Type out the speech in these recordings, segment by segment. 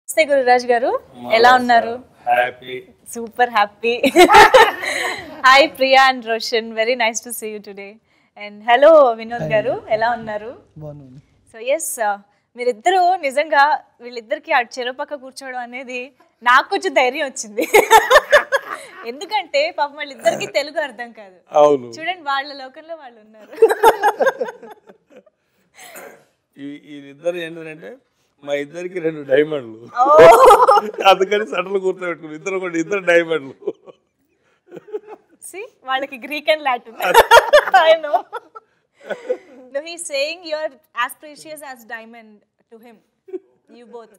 నమస్తే గురురాజ్ గారు ఎలా ఉన్నారు happy super happy hi Priya and Roshan very nice to see you today and hello Vinod garu ఎలా ఉన్నారు బాగున్నాను సో ఎస్ మీరిద్దరూ నిజంగా వీళ్ళిద్దరికి అటు చెరుపక్క కూర్చోవడం అనేది నాకు కొంచెం ధైర్యం వచ్చింది ఎందుకంటే పాపం వాళ్ళిద్దరికి తెలుగు అర్థం కాదు అవును చూడండి వాళ్ళ లోకంలో వాళ్ళు ఉన్నారు ఈ- వీళ్ళిద్దరు ఏంటంటే మా ఇద్దరికి రెండు డైమండ్లు అందుకని సడలు కూర్చోబెట్టుకుని ఇద్దరు కూడా ఇద్దరు డైమండ్లు See, వాళ్ళకి Greek and Latin I know No, he's saying you're as precious as diamond to him. You both.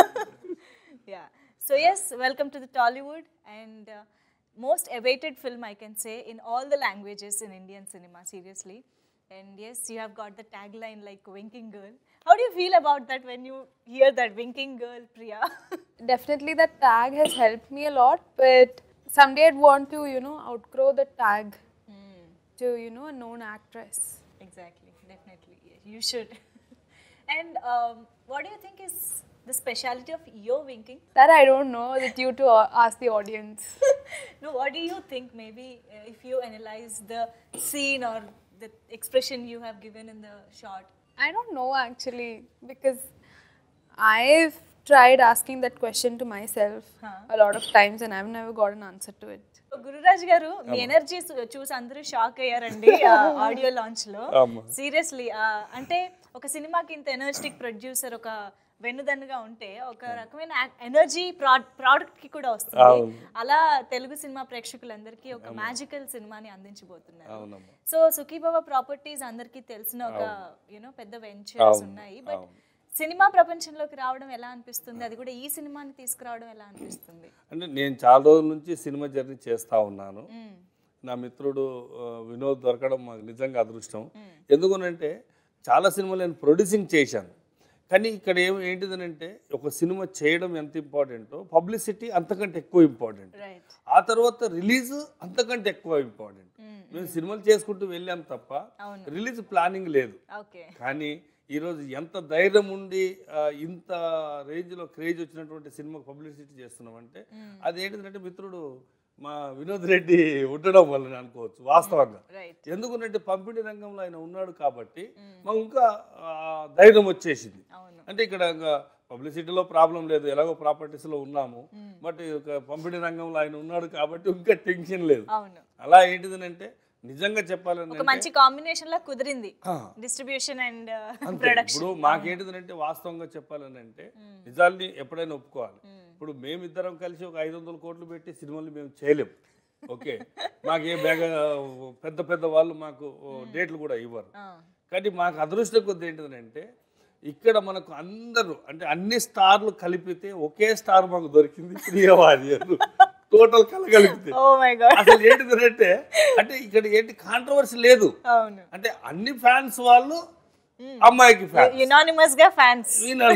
yeah. So yes, welcome to the Tollywood and uh, most awaited film I can say in all the languages in Indian cinema. Seriously. And yes, you have got the tagline like winking girl. How do you feel about that when you hear that winking girl, Priya? Definitely, that tag has helped me a lot, but someday I'd want to, you know, outgrow the tag to, you know, a known actress. Exactly, definitely. Yeah, You should. and um, what do you think is the speciality of your winking? That I don't know, that you to uh, ask the audience. no, what do you think maybe uh, if you analyze the scene or the expression you have given in the shot? I don't know actually, because I've tried asking that question to myself a lot of times and I've never got an answer to it. Gururaj garu మీ energy చూసి అందరూ shock అయ్యారండి audio launch లో అమ్మా. Seriously అంటే ఒక సినిమాకి ఇంత ఎనర్జెటిక్ ప్రొడ్యూసర్ ఒక వెన్నుదన్నుగా ఉంటే ఒక రకమైన ఎనర్జీ ప్రోడక్ట్ కి కూడా వస్తుంది అవును. అలా తెలుగు సినిమా ప్రేక్షకులందరికీ ఒక మ్యాజికల్ సినిమాని అందించబోతున్నారు అవునమ్మా సో సుఖీబాబా ప్రాపర్టీస్ అందరికీ తెలిసిన ఒక యూనో పెద్ద వెంచర్స్ ఉన్నాయి బట్ సినిమా ప్రపంచంలోకి రావడం ఎలా అనిపిస్తుంది అది కూడా ఈ సినిమాని తీసుకురావడం ఎలా అనిపిస్తుంది అంటే నేను చాలా రోజుల నుంచి సినిమా జర్నీ చేస్తా ఉన్నాను నా మిత్రుడు ఆ, వినోద్ దొరకడం మాకు నిజంగా అదృష్టం ఎందుకనంటే చాలా సినిమాలు నేను ప్రొడ్యూసింగ్ చేశాను కానీ ఇక్కడ ఏం ఏంటిదనంటే ఒక సినిమా చేయడం ఎంత ఇంపార్టెంటో పబ్లిసిటీ అంతకంటే ఎక్కువ ఇంపార్టెంట్ రైట్ ఆ తర్వాత రిలీజ్ అంతకంటే ఎక్కువ ఇంపార్టెంట్ మేము సినిమాలు చేసుకుంటూ వెళ్ళాం తప్ప అవును. రిలీజ్ ప్లానింగ్ లేదు ఓకే కానీ ఈరోజు ఎంత ధైర్యం ఉండి ఆ, ఇంత రేంజ్లో క్రేజ్ వచ్చినటువంటి సినిమాకి పబ్లిసిటీ చేస్తున్నామంటే అది ఏంటంటే మిత్రుడు మా వినోద్ రెడ్డి ఉండడం వల్ల అనుకోవచ్చు వాస్తవంగా రైట్ ఎందుకంటే పంపిణీ రంగంలో ఆయన ఉన్నాడు కాబట్టి మాకు ఇంకా ఆ, ధైర్యం వచ్చేసింది అవును అంటే ఇక్కడ ఇంకా పబ్లిసిటీలో ప్రాబ్లం లేదు ఎలాగో ప్రాపర్టీస్లో ఉన్నాము బట్ ఒక పంపిణీ రంగంలో ఆయన ఉన్నాడు కాబట్టి ఇంకా టెన్షన్ లేదు అవును అలా ఏంటిదనంటే నిజంగా చెప్పాలని ఒక మంచి కాంబినేషన్ లా కుదిరింది ఆ. డిస్ట్రిబ్యూషన్ అండ్ అంతే ప్రొడక్షన్ ఇప్పుడు మాకేంటిదంటే వాస్తవంగా చెప్పాలని అంటే నిజాల్ని ఎప్పుడైనా ఒప్పుకోవాలి ఇప్పుడు మేమిద్దరం కలిసి ఒక ఐదు వందల కోట్లు పెట్టి సినిమాలు మేము చేయలేం ఓకే మాకే బేగ పెద్ద పెద్ద వాళ్ళు మాకు డేట్లు కూడా ఇవ్వరు కానీ మాకు అదృష్టం కొద్ది ఏంటిదంటే ఇక్కడ మనకు అందరూ అంటే అన్ని స్టార్లు కలిపితే ఒకే స్టార్ మాకు దొరికింది ప్రియవాది టోటల్ కలగలిపితే ఓ మై గాడ్ అసలు ఏంటిదంటే అంటే ఇక్కడ ఏంటి కాంట్రవర్సీ లేదు అవును అంటే అన్ని ఫ్యాన్స్ వాళ్ళు అమ్మాయికి ఫ్యాన్స్ యునానిమస్ గా ఫ్యాన్స్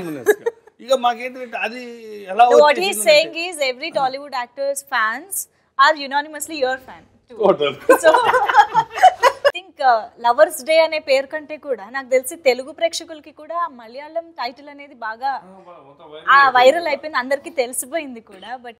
ఇక మాకేంటంటే అది ఎలా what he saying is every Tollywood actors fans are unanimously your fan total so think lovers day అనే పేరు కంటే కూడా నాకు తెలిసి తెలుగు ప్రేక్షకులకి కూడా మలయాళం టైటిల్ అనేది బాగా ఆ వైరల్ అయిపోయింది అందరికీ తెలిసిపోయింది కూడా బట్